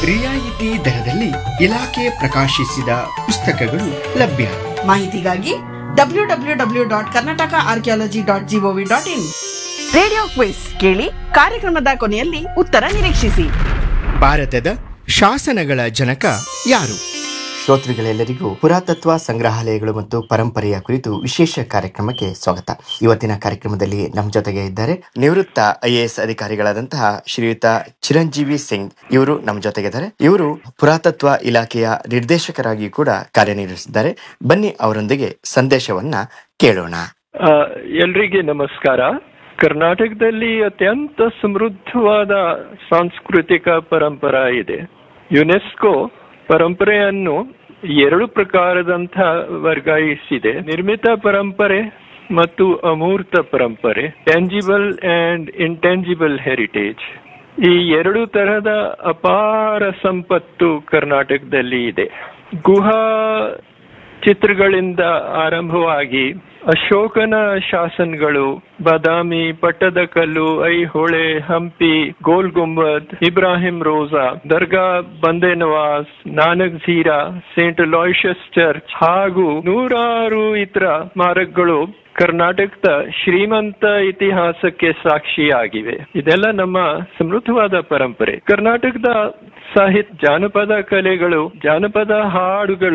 ರಿಯಾಯಿತಿ ದರದಲ್ಲಿ ಇಲಾಖೆ ಪ್ರಕಾಶಿಸಿದ ಪುಸ್ತಕಗಳು ಲಭ್ಯ ಮಾಹಿತಿಗಾಗಿ W W W dot Karnataka archaeology dot G O V dot in radio quiz ಕೇಳಿ ಕಾರ್ಯಕ್ರಮದ ಕೊನೆಯಲ್ಲಿ ಉತ್ತರ ನಿರೀಕ್ಷಿಸಿ ಭಾರತದ ಶಾಸನಗಳ ಜನಕ ಯಾರು ಶ್ರೋತೃಗಳೆಲ್ಲರಿಗೂ ಪುರಾತತ್ವ ಸಂಗ್ರಹಾಲಯಗಳು ಮತ್ತು ಪರಂಪರೆಯ ಕುರಿತು ವಿಶೇಷ ಕಾರ್ಯಕ್ರಮಕ್ಕೆ ಸ್ವಾಗತ ಇವತ್ತಿನ ಕಾರ್ಯಕ್ರಮದಲ್ಲಿ ನಮ್ಮ ಜೊತೆಗೆ ಇದ್ದಾರೆ ನಿವೃತ್ತ ಐಎಎಸ್ ಅಧಿಕಾರಿಗಳಾದಂತಹ ಶ್ರೀಯುತ ಚಿರಂಜೀವಿ ಸಿಂಗ್ ಇವರು ನಮ್ಮ ಜೊತೆಗಿದ್ದಾರೆ ಇವರು ಪುರಾತತ್ವ ಇಲಾಖೆಯ ನಿರ್ದೇಶಕರಾಗಿ ಕೂಡ ಕಾರ್ಯನಿರ್ವಹಿಸಿದ್ದಾರೆ ಬನ್ನಿ ಅವರೊಂದಿಗೆ ಸಂದೇಶವನ್ನ ಕೇಳೋಣ ಆ, ಎಲ್ರಿಗೆ ನಮಸ್ಕಾರ ಕರ್ನಾಟಕದಲ್ಲಿ ಅತ್ಯಂತ ಸಮೃದ್ಧವಾದ ಸಾಂಸ್ಕೃತಿಕ ಪರಂಪರ ಇದೆ ಯುನೆಸ್ಕೋ ಪರಂಪರೆಯನ್ನು ಎರಡು ಪ್ರಕಾರದಂತ ವರ್ಗಾಯಿಸಿದೆ ನಿರ್ಮಿತ ಪರಂಪರೆ ಮತ್ತು ಅಮೂರ್ತ ಪರಂಪರೆ ಟ್ಯಾಂಜಿಬಲ್ ಅಂಡ್ ಇಂಟ್ಯಾಂಜಿಬಲ್ ಹೆರಿಟೇಜ್ ಈ ಎರಡು ತರಹದ ಅಪಾರ ಸಂಪತ್ತು ಕರ್ನಾಟಕದಲ್ಲಿ ಇದೆ ಗುಹಾ ಚಿತ್ರಗಳಿಂದ ಆರಂಭವಾಗಿ ಅಶೋಕನ ಶಾಸನಗಳು ಬಾದಾಮಿ ಪಟ್ಟದಕಲ್ಲು ಐಹೊಳೆ ಹಂಪಿ ಗೋಲ್ ಗುಂಬದ್ Ibrahim Roza Dargah Bande Nawaz Nanak Jhira Saint Aloysius church ಹಾಗೂ ನೂರಾರು ಇತರ ಸ್ಮಾರಕಗಳು ಕರ್ನಾಟಕದ ಶ್ರೀಮಂತ ಇತಿಹಾಸಕ್ಕೆ ಸಾಕ್ಷಿಯಾಗಿವೆ ಇದೆಲ್ಲ ನಮ್ಮ ಸಮೃದ್ಧವಾದ ಪರಂಪರೆ ಕರ್ನಾಟಕದ ಸಾಹಿತ್ಯ ಜಾನಪದ ಕಲೆಗಳು ಜಾನಪದ ಹಾಡುಗಳು